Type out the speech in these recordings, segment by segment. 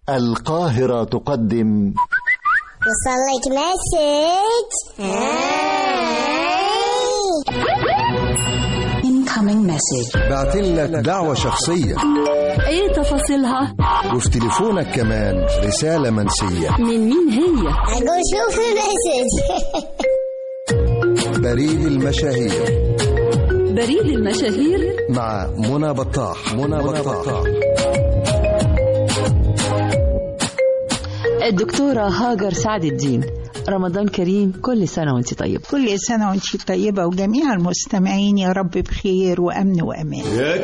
القاهرة تقدم وصل لك مسج incoming message بعتلك دعوة شخصية ايه تفاصيلها وفي تليفونك كمان رسالة منسية من مين هي اقول شوف المسج بريد المشاهير بريد المشاهير مع منى بطاح منى بطاح الدكتورة هاجر سعد الدين رمضان كريم كل سنة وانت طيب كل سنة وانت طيبة وجميع المستمعين يا رب بخير وأمن وأمان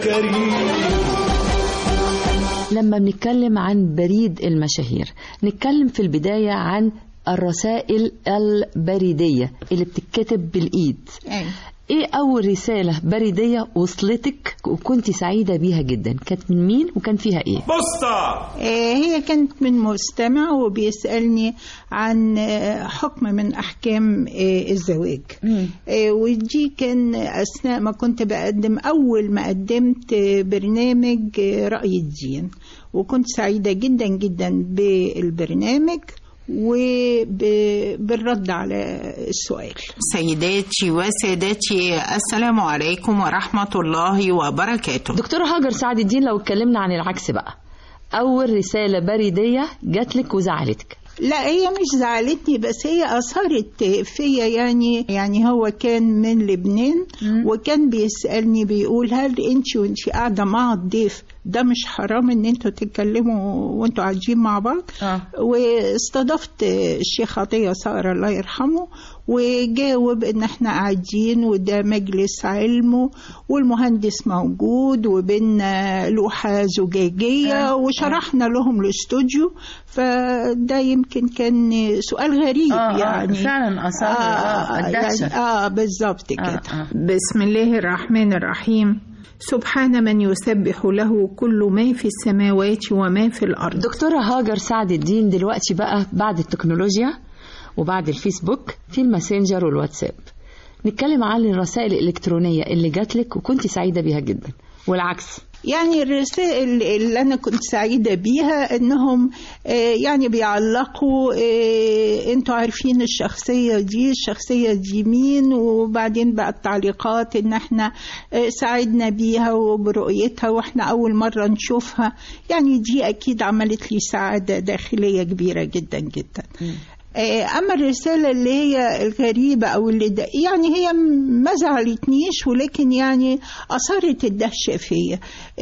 لما بنتكلم عن بريد المشاهير نتكلم في البداية عن الرسائل البريدية اللي بتتكتب بالإيد أي. ايه اول رسالة بريدية وصلتك وكنت سعيدة بيها جدا كانت من مين وكان فيها ايه آه، هي كانت من مستمع وبيسألني عن آه، حكم من أحكام آه، الزواج آه، ودي كان أثناء ما كنت بقدم أول ما قدمت آه، برنامج آه، رأي الدين وكنت سعيدة جدا جدا بالبرنامج وبالرد على السؤال سيداتي وسادتي السلام عليكم ورحمة الله وبركاته دكتورة هاجر سعد الدين لو اتكلمنا عن العكس بقى اول رسالة بريدية جاتلك وزعلتك لا هي مش زعلتني بس هي اثرت فيا يعني يعني هو كان من لبنان وكان بيسالني بيقول هل انت وانت قاعده مع الضيف ده مش حرام ان انتوا تتكلموا وانتوا قاعدين مع بعض آه. واستضفت الشيخ عطيه صقر الله يرحمه وجاوب ان احنا قاعدين وده مجلس علم والمهندس موجود وبينا لوحه زجاجيه وشرحنا لهم الاستوديو فده يمكن كان سؤال غريب يعني فعلا اثر يعني اه بالظبط كده بسم الله الرحمن الرحيم سبحان من يسبح له كل ما في السماوات وما في الارض دكتورة هاجر سعد الدين دلوقتي بقى بعد التكنولوجيا وبعد الفيسبوك في الماسنجر والواتساب نتكلم عن الرسائل الإلكترونية اللي جاتلك وكنت سعيدة بيها جدا والعكس يعني الرسائل اللي أنا كنت سعيدة بيها إنهم آه، يعني بيعلقوا آه، أنتوا عارفين الشخصية دي الشخصية دي مين وبعدين بقى التعليقات إن إحنا آه، سعدنا بيها وبرؤيتها وإحنا أول مرة نشوفها يعني دي أكيد عملت لي سعادة داخلية كبيرة جدا جدا آه، اما الرساله اللي هي الغريبه او اللي د... يعني هي م- ما زعلتنيش ولكن يعني اثارت الدهشه فيا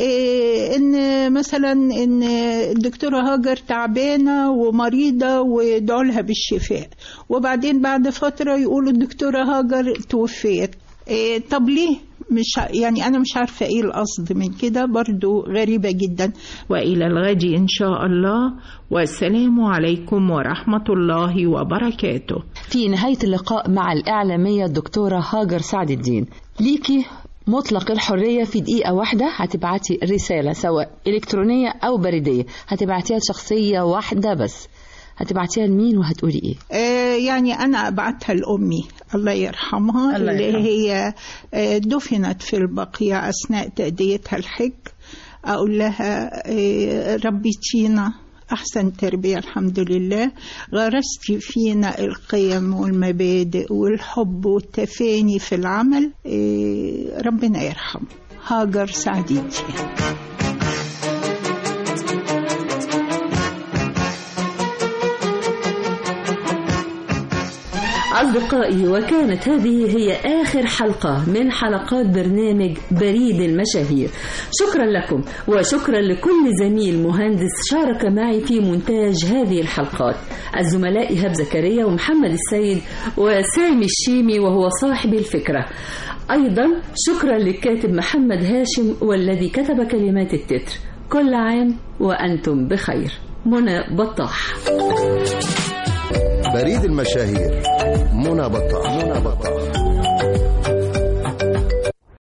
آه، ان مثلا ان الدكتوره هاجر تعبانه ومريضه وادعوا لها بالشفاء وبعدين بعد فتره يقولوا الدكتوره هاجر توفيت آه، طب ليه مش ع- يعني انا مش عارفه ايه القصد من كده برضو غريبه جدا والى الغد ان شاء الله والسلام عليكم ورحمه الله وبركاته في نهاية اللقاء مع الإعلامية الدكتورة هاجر سعد الدين ليكي مطلق الحرية في دقيقة واحدة هتبعتي رسالة سواء إلكترونية أو بريدية هتبعتيها لشخصية واحدة بس هتبعتيها لمين وهتقولي إيه آه يعني أنا أبعتها لأمي الله يرحمها الله اللي يرحمها. هي آه دفنت في البقيع أثناء تأديتها الحج أقول لها آه ربيتينا أحسن تربية الحمد لله غرستي فينا القيم والمبادئ والحب والتفاني في العمل آه ربنا يرحمه هاجر سعد الدين أصدقائي وكانت هذه هي آخر حلقة من حلقات برنامج بريد المشاهير شكرا لكم وشكرا لكل زميل مهندس شارك معي في مونتاج هذه الحلقات الزملاء إيهاب زكريا ومحمد السيد وسامي الشيمي وهو صاحب الفكرة أيضا شكرا للكاتب محمد هاشم والذي كتب كلمات التتر كل عام وأنتم بخير منى بطاح بريد المشاهير منى بطاح منى بطاح